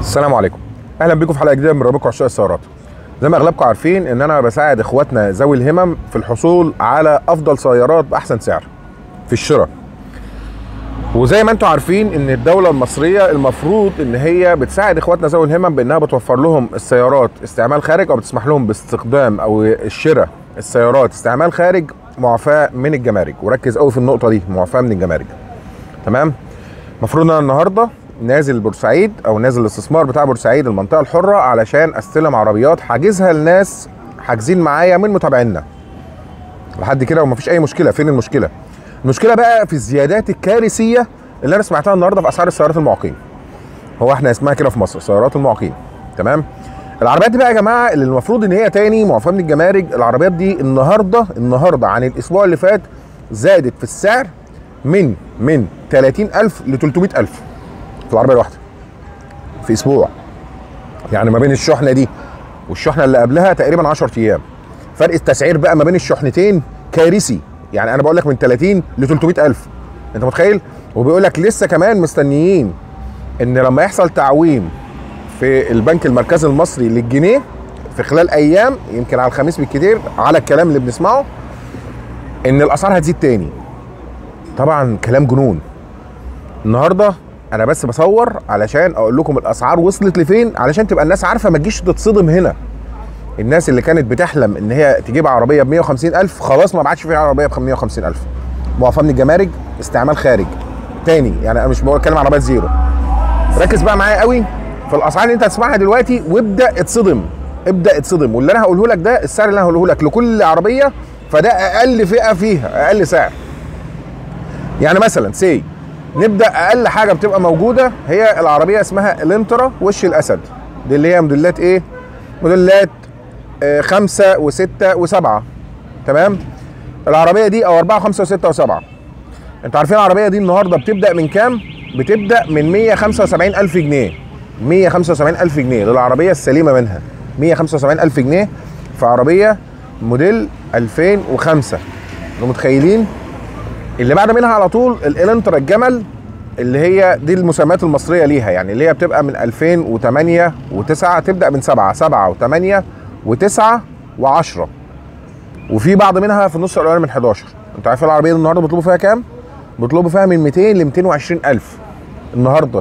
السلام عليكم اهلا بيكم في حلقه جديده من برنامجكم عشاق السيارات زي ما اغلبكم عارفين ان انا بساعد اخواتنا ذوي الهمم في الحصول على افضل سيارات باحسن سعر في الشراء وزي ما انتم عارفين ان الدوله المصريه المفروض ان هي بتساعد اخواتنا ذوي الهمم بانها بتوفر لهم السيارات استعمال خارج او بتسمح لهم باستخدام او الشراء السيارات استعمال خارج معفاه من الجمارك وركز قوي في النقطه دي معفاه من الجمارك تمام المفروض ان انا النهارده نازل بورسعيد او نازل الاستثمار بتاع بورسعيد المنطقه الحره علشان استلم عربيات حاجزها لناس حاجزين معايا من متابعينا لحد كده ومفيش اي مشكله فين المشكله المشكله بقى في الزيادات الكارثيه اللي انا سمعتها النهارده في اسعار السيارات المعاقين هو احنا اسمها كده في مصر سيارات المعاقين تمام العربيات دي بقى يا جماعه اللي المفروض ان هي تاني معفاه من الجمارك العربيات دي النهارده النهارده عن الاسبوع اللي فات زادت في السعر من من 30000 ل 300000 في العربيه الواحده في اسبوع يعني ما بين الشحنه دي والشحنه اللي قبلها تقريبا 10 ايام فرق التسعير بقى ما بين الشحنتين كارثي يعني انا بقول لك من 30 ل 300000 انت متخيل وبيقول لك لسه كمان مستنيين ان لما يحصل تعويم في البنك المركزي المصري للجنيه في خلال ايام يمكن على الخميس بالكتير على الكلام اللي بنسمعه ان الاسعار هتزيد تاني طبعا كلام جنون النهارده انا بس بصور علشان اقول لكم الاسعار وصلت لفين علشان تبقى الناس عارفه ما تجيش تتصدم هنا الناس اللي كانت بتحلم ان هي تجيب عربيه ب 150 الف خلاص ما بعدش فيها عربيه ب 150 الف معفاه من الجمارك استعمال خارج تاني يعني انا مش بتكلم عربيات زيرو ركز بقى معايا قوي في الاسعار اللي انت هتسمعها دلوقتي وابدا اتصدم ابدا اتصدم واللي انا هقوله لك ده السعر اللي انا هقوله لك لكل عربيه فده اقل فئه فيها اقل سعر يعني مثلا سي نبدا اقل حاجه بتبقى موجوده هي العربيه اسمها الانترا وش الاسد دي اللي هي موديلات ايه موديلات آه خمسة وستة وسبعة تمام العربية دي او اربعة وخمسة وستة وسبعة انتوا عارفين العربية دي النهاردة بتبدأ من كام بتبدأ من 175 ألف جنيه 175 ألف جنيه للعربية السليمة منها 175 ألف جنيه في عربية موديل 2005 انتوا متخيلين اللي بعد منها على طول الالنترا الجمل اللي هي دي المسميات المصريه ليها يعني اللي هي بتبقى من 2008 و9 تبدا من 7 7 و8 و9 و10 وفي بعض منها في النص الاولاني من 11 انتوا عارفين العربيه دي النهارده بيطلبوا فيها كام؟ بيطلبوا فيها من 200 ل 220 الف النهارده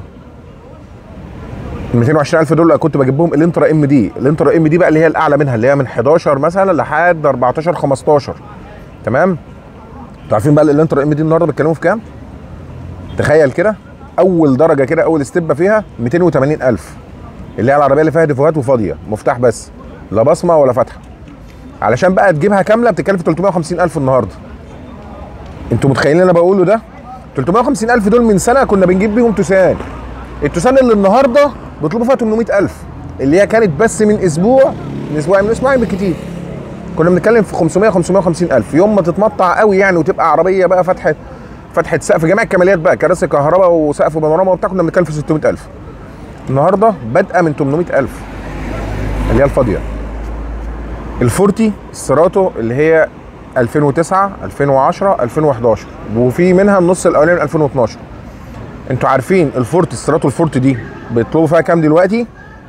ال 220 الف دول كنت بجيبهم الانترا ام دي الانترا ام دي بقى اللي هي الاعلى منها اللي هي من 11 مثلا لحد 14 15 تمام انتوا عارفين بقى الانترا ام دي النهارده بيتكلموا في كام؟ تخيل كده اول درجه كده اول ستيب فيها 280 الف اللي هي العربيه اللي فيها ديفوهات وفاضيه مفتاح بس لا بصمه ولا فتحه علشان بقى تجيبها كامله بتتكلم في 350 الف النهارده انتوا متخيلين اللي انا بقوله ده 350 الف دول من سنه كنا بنجيب بيهم توسان التوسان اللي النهارده بيطلبوا فيها 800 الف اللي هي كانت بس من اسبوع من اسبوعين من اسبوعين بالكتير كنا بنتكلم في 500 550 الف يوم ما تتمطع قوي يعني وتبقى عربيه بقى فتحه فتحه سقف جميع الكماليات بقى كراسي كهرباء وسقف بانوراما وبتاع كنا بنتكلم في 600 الف النهارده بادئه من 800 الف اللي هي الفاضيه الفورتي السيراتو اللي هي 2009 2010 2011 وفي منها النص الاولاني من 2012 انتوا عارفين الفورتي السيراتو الفورتي دي بيطلبوا فيها كام دلوقتي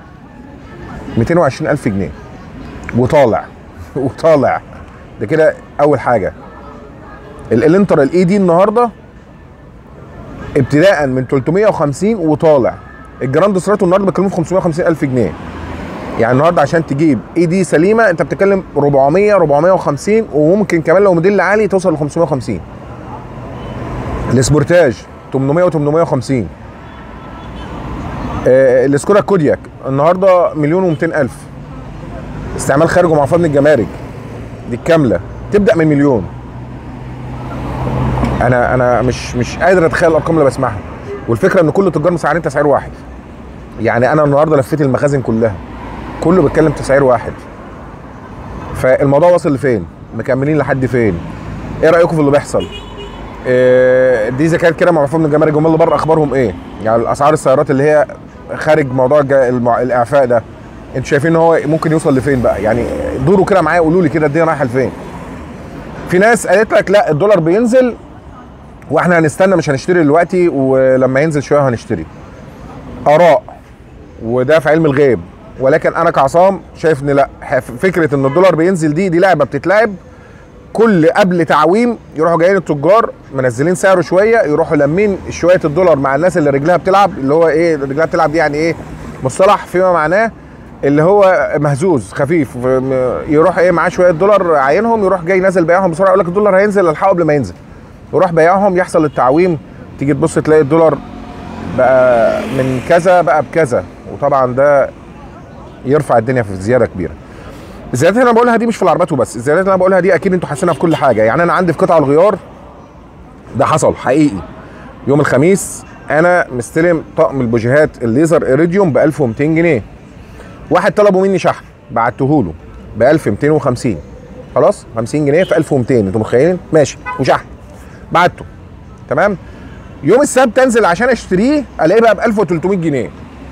220 الف جنيه وطالع وطالع ده كده اول حاجه الالنتر الاي دي النهارده ابتداء من 350 وطالع الجراند سيراتو النهارده بيتكلموا في 550 الف جنيه يعني النهارده عشان تجيب اي دي سليمه انت بتتكلم 400 450 وممكن كمان لو موديل عالي توصل ل 550 السبورتاج 800 و850 آه السكودا كودياك النهارده مليون و200 الف استعمال خارج ومعفاه من الجمارك دي الكامله تبدا من مليون انا انا مش مش قادر اتخيل الارقام اللي بسمعها والفكره ان كل التجار مسعرين تسعير واحد يعني انا النهارده لفيت المخازن كلها كله بيتكلم تسعير واحد فالموضوع واصل لفين مكملين لحد فين ايه رايكم في اللي بيحصل إيه دي اذا كانت كده معفاه من الجمارك امال اللي بره اخبارهم ايه يعني اسعار السيارات اللي هي خارج موضوع المع... الاعفاء ده انتوا شايفين ان هو ممكن يوصل لفين بقى يعني دوروا كده معايا قولوا لي كده الدنيا رايحه لفين في ناس قالت لك لا الدولار بينزل واحنا هنستنى مش هنشتري دلوقتي ولما ينزل شويه هنشتري اراء وده في علم الغيب ولكن انا كعصام شايف ان لا ح- فكره ان الدولار بينزل دي دي لعبه بتتلعب كل قبل تعويم يروحوا جايين التجار منزلين سعره شويه يروحوا لمين شويه الدولار مع الناس اللي رجلها بتلعب اللي هو ايه رجلها بتلعب دي يعني ايه مصطلح فيما معناه اللي هو مهزوز خفيف م- يروح ايه معاه شويه دولار عاينهم يروح جاي نازل بيعهم بسرعه يقول لك الدولار هينزل الحقه قبل ما ينزل يروح بيعهم يحصل التعويم تيجي تبص تلاقي الدولار بقى من كذا بقى بكذا وطبعا ده يرفع الدنيا في زياده كبيره الزيادات اللي انا بقولها دي مش في العربيات وبس الزيادات اللي انا بقولها دي اكيد انتوا حاسينها في كل حاجه يعني انا عندي في قطع الغيار ده حصل حقيقي يوم الخميس انا مستلم طقم البوجيهات الليزر ايريديوم ب 1200 جنيه واحد طلبوا مني شحن بعته له ب 1250 خلاص 50 جنيه في 1200 انتوا متخيلين ماشي وشحن بعته تمام يوم السبت انزل عشان اشتريه الاقيه بقى ب 1300 جنيه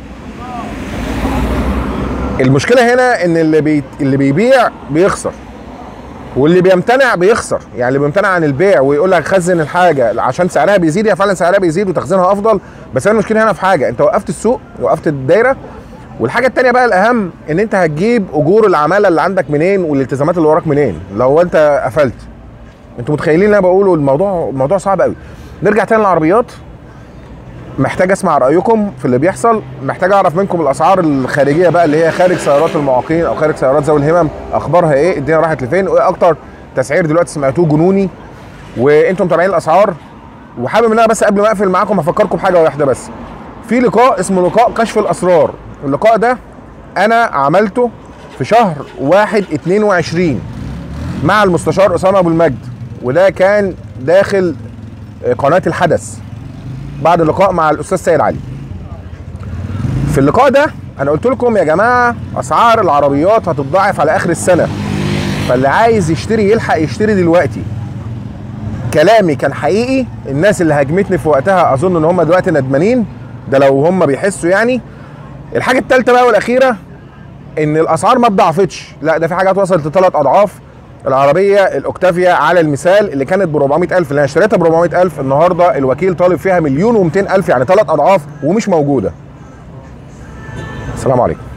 المشكله هنا ان اللي بي... اللي بيبيع بيخسر واللي بيمتنع بيخسر يعني اللي بيمتنع عن البيع ويقول لك خزن الحاجه عشان سعرها بيزيد هي فعلا سعرها بيزيد وتخزينها افضل بس انا المشكله هنا في حاجه انت وقفت السوق وقفت الدايره والحاجه التانية بقى الاهم ان انت هتجيب اجور العماله اللي عندك منين والالتزامات اللي وراك منين لو انت قفلت انتوا متخيلين اللي انا بقوله الموضوع الموضوع صعب قوي نرجع تاني للعربيات محتاج اسمع رايكم في اللي بيحصل محتاج اعرف منكم الاسعار الخارجيه بقى اللي هي خارج سيارات المعاقين او خارج سيارات ذوي الهمم اخبارها ايه الدنيا راحت لفين وايه اكتر تسعير دلوقتي سمعتوه جنوني وانتم متابعين الاسعار وحابب ان انا بس قبل ما اقفل معاكم افكركم بحاجه واحده بس في لقاء اسمه لقاء كشف الاسرار اللقاء ده انا عملته في شهر واحد 22 مع المستشار اسامه ابو المجد وده كان داخل قناه الحدث بعد اللقاء مع الاستاذ سيد علي في اللقاء ده انا قلت لكم يا جماعه اسعار العربيات هتتضاعف على اخر السنه فاللي عايز يشتري يلحق يشتري دلوقتي كلامي كان حقيقي الناس اللي هاجمتني في وقتها اظن ان هم دلوقتي ندمانين ده لو هم بيحسوا يعني الحاجه الثالثه بقى والاخيره ان الاسعار ما اتضاعفتش لا ده في حاجات وصلت لثلاث اضعاف العربيه الاوكتافيا على المثال اللي كانت ب 400000 اللي انا اشتريتها ب 400000 النهارده الوكيل طالب فيها مليون و200 الف يعني ثلاث اضعاف ومش موجوده السلام عليكم